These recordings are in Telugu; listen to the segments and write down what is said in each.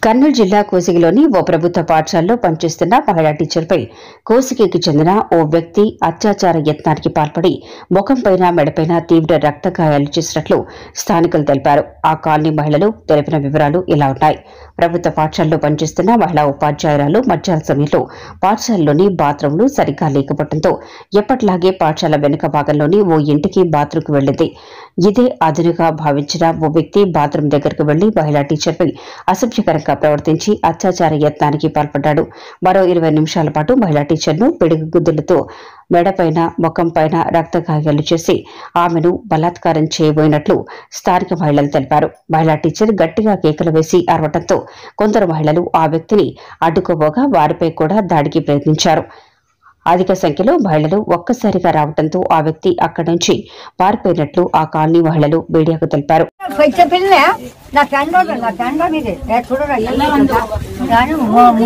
కర్నూలు జిల్లా కోసిగిలోని ఓ ప్రభుత్వ పాఠశాలలో పనిచేస్తున్న మహిళా టీచర్పై కోసిగికి చెందిన ఓ వ్యక్తి అత్యాచార యత్నానికి పాల్పడి ముఖంపైన మెడపైన తీవ్ర రక్త గాయాలు చేసినట్లు స్థానికులు తెలిపారు ఆ కాలనీ మహిళలు తెలిపిన వివరాలు ఇలా ఉన్నాయి ప్రభుత్వ పాఠశాలలో పనిచేస్తున్న మహిళా ఉపాధ్యాయురాలు మధ్యాహ్న సమయంలో పాఠశాలలోని బాత్రూంలు సరిగ్గా లేకపోవడంతో ఎప్పటిలాగే పాఠశాల వెనుక భాగంలోని ఓ ఇంటికి బాత్రూంకు వెళ్లింది ఇదే అదునుగా భావించిన ఓ వ్యక్తి బాత్రూం దగ్గరకు వెళ్లి మహిళా టీచర్పై అసభ్యకరంగా ప్రవర్తించి అత్యాచార యత్నానికి పాల్పడ్డాడు మరో ఇరవై నిమిషాల పాటు మహిళా టీచర్ను పిడుగు గుద్దులతో మెడపైన ముఖంపైన రక్త గాయాలు చేసి ఆమెను బలాత్కారం చేయబోయినట్లు స్థానిక మహిళలు తెలిపారు మహిళా టీచర్ గట్టిగా కేకలు వేసి అరవటంతో కొందరు మహిళలు ఆ వ్యక్తిని అడ్డుకోబోగా వారిపై కూడా దాడికి ప్రయత్నించారు అధిక సంఖ్యలో మహిళలు ఒక్కసారిగా రావడంతో ఆ వ్యక్తి అక్కడి నుంచి పారిపోయినట్లు ఆ కాలనీ మహిళలు మీడియాకు తెలిపారు పైసా పిల్ల నా ఫ్రెండ్ నా ఫ్రెండ్ ఇది ఏ చూడరా కానీ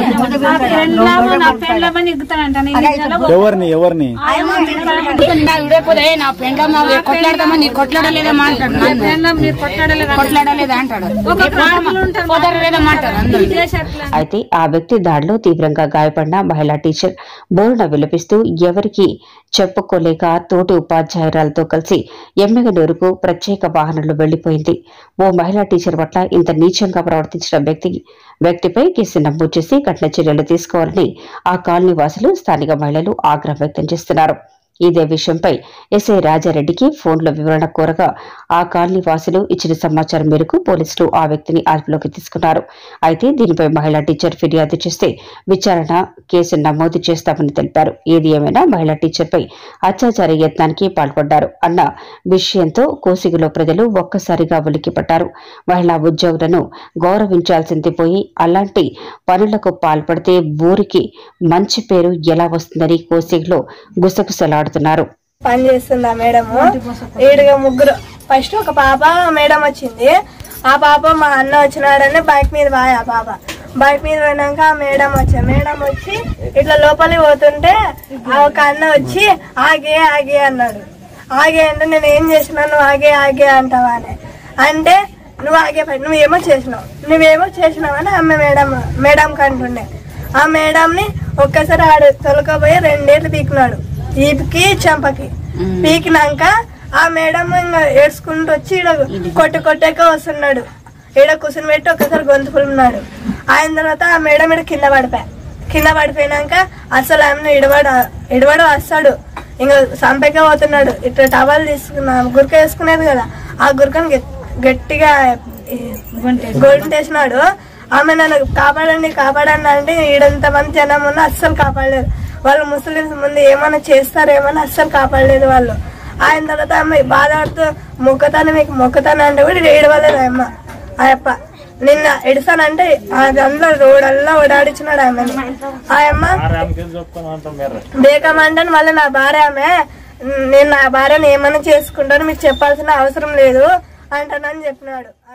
నా పెళ్ళమని ఎగుతానంట నేను ఎవరిని ఎవరిని విడకపోతే నా పెండ్లం కొట్లాడదామని కొట్లాడలేదమ్మా అంటాడు నన్ను. పెళ్ళం మీరు కొట్లాడలేదు కొట్లాడలేదా అంటాడు ఒక పాటలు ఉంటారు కుదరలేదమ్మా అంటాడు అందరూ చేసేట్లా అయితే ఆ వ్యక్తి దాడిలో తీవ్రంగా గాయపడిన మహిళా టీచర్ బోరున విలపిస్తూ ఎవరికి చెప్పుకోలేక తోటి ఉపాధ్యాయురాలతో కలిసి ఎమ్మెగనూరుకు ప్రత్యేక వాహనంలో వెళ్లిపోయింది ఓ మహిళా టీచర్ పట్ల ఇంత నీచంగా ప్రవర్తించిన వ్యక్తి వ్యక్తిపై కేసు నమోదు చేసి కఠిన చర్యలు తీసుకోవాలని ఆ కాలనీ వాసులు స్థానిక మహిళలు ఆగ్రహం వ్యక్తం చేస్తున్నారు ఇదే విషయంపై ఎస్ఐ రాజారెడ్డికి ఫోన్లో వివరణ కోరగా ఆ కాలనీ వాసులు ఇచ్చిన సమాచారం మేరకు పోలీసులు ఆ వ్యక్తిని అదుపులోకి తీసుకున్నారు అయితే దీనిపై మహిళా టీచర్ ఫిర్యాదు చేస్తే విచారణ కేసు నమోదు చేస్తామని తెలిపారు ఏది ఏమైనా మహిళా టీచర్పై అత్యాచార యత్నానికి పాల్పడ్డారు అన్న విషయంతో కోసిగిలో ప్రజలు ఒక్కసారిగా ఉలిక్కిపడ్డారు మహిళా ఉద్యోగులను గౌరవించాల్సింది పోయి అలాంటి పనులకు పాల్పడితే ఊరికి మంచి పేరు ఎలా వస్తుందని కోసిగిలో గుసగుసలాడుతున్నారు పని చేస్తుంది ఆ మేడం ఈడుగా ముగ్గురు ఫస్ట్ ఒక పాప మేడం వచ్చింది ఆ పాప మా అన్న వచ్చినాడని బైక్ మీద పోయి ఆ పాప బైక్ మీద పోయినాక ఆ మేడం వచ్చా మేడం వచ్చి ఇట్లా లోపలికి పోతుంటే ఆ ఒక అన్న వచ్చి ఆగే ఆగే అన్నాడు ఆగే అంటే నేను ఏం చేసినా నువ్వు ఆగే ఆగే అంటావా అని అంటే నువ్వు ఆగే పని నువ్వేమో చేసినావు నువ్వేమో చేసినావని ఆమె మేడం మేడం కంటుండే ఆ మేడంని ఒక్కసారి ఆడు తొలకపోయి రెండేళ్ళు పీకినాడు ఈపికి చెంపకి పీకినాక ఆ మేడం ఇంకా ఏడ్చుకుంటూ వచ్చి ఈడ కొట్టు కొట్టాక వస్తున్నాడు ఈడ కూర్చుని పెట్టి ఒక్కసారి గొంతు పులున్నాడు ఆయన తర్వాత ఆ మేడం ఈడ కింద పడిపోయా కింద పడిపోయినాక అసలు ఆమెను ఇడవడు ఇడవడు వస్తాడు ఇంకా సంపకే పోతున్నాడు ఇట్లా టవల్ తీసుకున్నా గురక వేసుకునేది కదా ఆ గురకను గెట్- గట్టిగా గొంటేసినాడు ఆమె నన్ను కాపాడండి కాపాడండి అంటే ఈడంత మంది జనం ఉన్న అస్సలు కాపాడలేదు వాళ్ళు ముస్లిమ్స్ ముందు ఏమైనా చేస్తారేమని అస్సలు కాపాడలేదు వాళ్ళు ఆయన తర్వాత ఆమె బాధపడుతూ మొక్కతాను మీకు మొక్కతాను అంటే కూడా ఏడవలేదు అమ్మ ఆ అప్ప నిన్న ఎడసానంటే అది అందులో రోడల్లా ఓడాడిచ్చినాడు ఆమెని ఆ అమ్మ బేకమంటే మళ్ళీ నా భార్య ఆమె నేను నా భార్యను ఏమైనా చేసుకుంటాను మీకు చెప్పాల్సిన అవసరం లేదు అంటానని చెప్పినాడు